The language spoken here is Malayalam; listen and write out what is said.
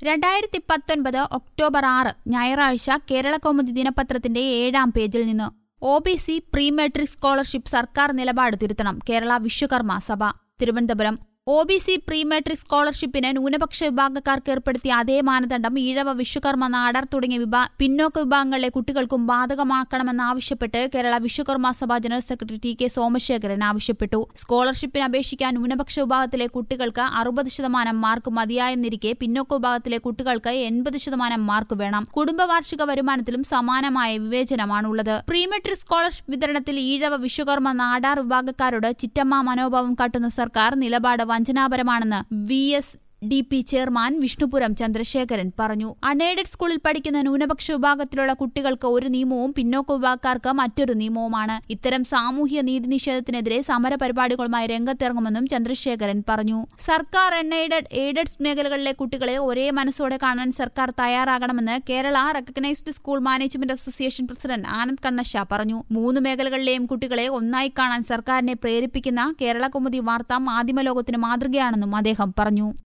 രണ്ടായിരത്തി പത്തൊൻപത് ഒക്ടോബർ ആറ് ഞായറാഴ്ച കേരളകൗമുദി ദിനപത്രത്തിന്റെ ഏഴാം പേജിൽ നിന്ന് O B C pre matric scholarship സർക്കാർ നിലപാട് തിരുത്തണം Kerala Vishwakarma Sabha Thiruvananthapuram O B C pre matric സ്കോളർഷിപ്പിന് ന്യൂനപക്ഷ വിഭാഗക്കാർക്ക് ഏർപ്പെടുത്തിയ അതേ മാനദണ്ഡം ഈഴവ വിശ്വകർമ്മ നാടാർ തുടങ്ങിയ വിഭാ പിന്നോക്ക വിഭാഗങ്ങളിലെ കുട്ടികൾക്കും ബാധകമാക്കണമെന്നാവശ്യപ്പെട്ട് Kerala Vishwakarma Sabha general secretary T K Somasekharan ആവശ്യപ്പെട്ടു സ്കോളർഷിപ്പിന് അപേക്ഷിക്കാൻ ന്യൂനപക്ഷ വിഭാഗത്തിലെ കുട്ടികൾക്ക് അറുപത് ശതമാനം മാർക്ക് മതിയായെന്നിരിക്കെ പിന്നോക്ക വിഭാഗത്തിലെ കുട്ടികൾക്ക് എൺപത് ശതമാനം മാർക്ക് വേണം കുടുംബ വാർഷിക വരുമാനത്തിലും സമാനമായ വിവേചനമാണുള്ളത് പ്രീ മെട്രിക് സ്കോളർഷിപ്പ് വിതരണത്തിൽ ഈഴവ വിശ്വകർമ്മ നാടാർ വിഭാഗക്കാരോട് ചിറ്റമ്മ മനോഭാവം കാട്ടുന്ന സർക്കാർ നിലപാട് വഞ്ചനാപരമാണെന്ന് V S D P chairman Vishnupuram Chandrasekharan പറഞ്ഞു അൺഎയ്ഡഡ് സ്കൂളിൽ പഠിക്കുന്ന ന്യൂനപക്ഷ വിഭാഗത്തിലുള്ള കുട്ടികൾക്ക് ഒരു നിയമവും പിന്നോക്ക വിഭാഗക്കാർക്ക് മറ്റൊരു നിയമവുമാണ് ഇത്തരം സാമൂഹ്യ നീതി നിഷേധത്തിനെതിരെ സമര പരിപാടികളുമായി രംഗത്തിറങ്ങുമെന്നും ചന്ദ്രശേഖരൻ പറഞ്ഞു സർക്കാർ അൺഎയ്ഡഡ് എയ്ഡഡ് മേഖലകളിലെ കുട്ടികളെ ഒരേ മനസ്സോടെ കാണാൻ സർക്കാർ തയ്യാറാകണമെന്ന് Kerala recognised school management association president Anand Kannasha പറഞ്ഞു മൂന്ന് മേഖലകളിലെയും കുട്ടികളെ ഒന്നായി കാണാൻ സർക്കാരിനെ പ്രേരിപ്പിക്കുന്ന കേരള കൗമുദി വാർത്ത മാധ്യമലോകത്തിന് മാതൃകയാണെന്നും അദ്ദേഹം പറഞ്ഞു